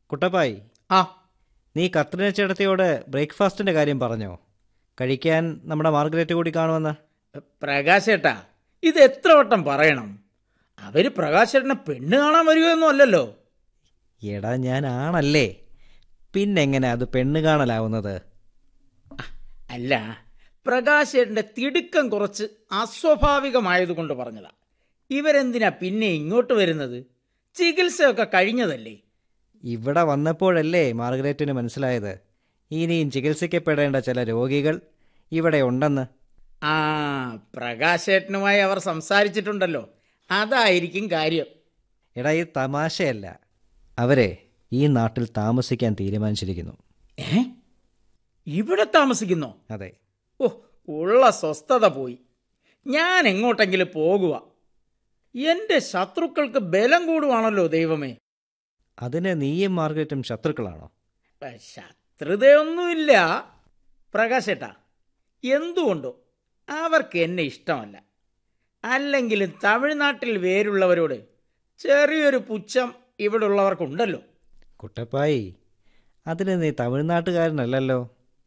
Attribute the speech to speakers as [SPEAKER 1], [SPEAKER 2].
[SPEAKER 1] കുട്ടപ്പായി
[SPEAKER 2] ആ
[SPEAKER 1] നീ കത്രിന ചേട്ടത്തിയോട് ബ്രേക്ക്ഫാസ്റ്റിൻ്റെ കാര്യം പറഞ്ഞോ കഴിക്കാൻ നമ്മുടെ മാർഗരറ്റ് കൂടി കാണുമെന്ന്
[SPEAKER 2] പ്രകാശേട്ടാ ഇത് എത്ര വട്ടം പറയണം അവര് പ്രകാശേട്ടനെ പെണ്ണ് കാണാൻ വരികയൊന്നും അല്ലല്ലോ
[SPEAKER 1] എടാ ഞാൻ ആണല്ലേ പിന്നെങ്ങനെ അത് പെണ്ണ് കാണലാവുന്നത്
[SPEAKER 2] അല്ല പ്രകാശേട്ടന്റെ തിടുക്കം കുറച്ച് അസ്വാഭാവികമായതുകൊണ്ട് പറഞ്ഞതാ ഇവരെന്തിനാ പിന്നെ ഇങ്ങോട്ട് വരുന്നത് ചികിത്സയൊക്കെ കഴിഞ്ഞതല്ലേ
[SPEAKER 1] ഇവിടെ വന്നപ്പോഴല്ലേ മാർഗരറ്റിന് മനസ്സിലായത് ഇനിയും ചികിത്സിക്കപ്പെടേണ്ട ചില രോഗികൾ ഇവിടെ ഉണ്ടെന്ന്
[SPEAKER 2] ആ പ്രകാശേട്ടനുമായി അവർ സംസാരിച്ചിട്ടുണ്ടല്ലോ അതായിരിക്കും കാര്യം
[SPEAKER 1] എടാ ഈ തമാശയല്ല അവരെ ഈ നാട്ടിൽ താമസിക്കാൻ തീരുമാനിച്ചിരിക്കുന്നു
[SPEAKER 2] ഏ ഇവിടെ താമസിക്കുന്നോ
[SPEAKER 1] അതെ
[SPEAKER 2] ഓ ഉള്ള സ്വസ്ഥത പോയി ഞാൻ എങ്ങോട്ടെങ്കിലും പോകുക എന്റെ ശത്രുക്കൾക്ക് ബലം കൂടുവാണല്ലോ ദൈവമേ
[SPEAKER 1] അതിന് നീയും മാർഗരറ്റും ശത്രുക്കളാണോ
[SPEAKER 2] ഏ, ശത്രുതയൊന്നുമില്ല പ്രകാശേട്ടാ എന്തുകൊണ്ടോ അവർക്ക് എന്നെ ഇഷ്ടമല്ല അല്ലെങ്കിലും തമിഴ്നാട്ടിൽ വേരുള്ളവരോട് ചെറിയൊരു പുച്ഛം ഇവിടെ ഉള്ളവർക്കുണ്ടല്ലോ
[SPEAKER 1] കുട്ടപ്പായി അതിന് നീ തമിഴ്നാട്ടുകാരനല്ലല്ലോ